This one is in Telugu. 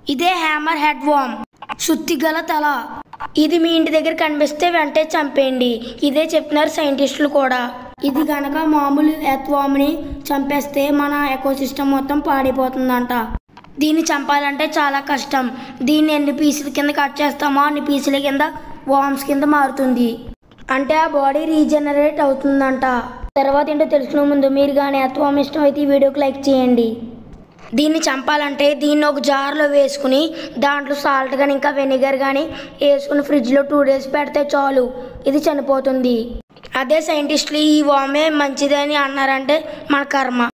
ఇదే హ్యామర్ హెడ్ వామ్ సుత్తి గల తల ఇది మీ ఇంటి దగ్గర కనిపిస్తే వెంటనే చంపేయండి ఇదే చెప్తున్నారు సైంటిస్టులు కూడా ఇది గనక మామూలు ఎత్వామ్ని చంపేస్తే మన ఎకోసిస్టమ్ మొత్తం పాడైపోతుందంట దీన్ని చంపాలంటే చాలా కష్టం దీన్ని ఎన్ని పీసుల కింద కట్ చేస్తామో అన్ని పీసుల కింద వామ్స్ కింద మారుతుంది అంటే ఆ బాడీ రీజనరేట్ అవుతుందంట తర్వాత ఏంటో తెలుసుకునే ముందు మీరు కానీ ఎత్వామ్ ఇష్టం అయితే ఈ వీడియోకి లైక్ చేయండి దీన్ని చంపాలంటే దీన్ని ఒక జార్లో వేసుకుని దాంట్లో సాల్ట్ కానీ ఇంకా వెనిగర్ కానీ వేసుకుని ఫ్రిడ్జ్లో టూ డేస్ పెడితే చాలు ఇది చనిపోతుంది అదే సైంటిస్టులు ఈ వామే మంచిదని అన్నారంటే మన కర్మ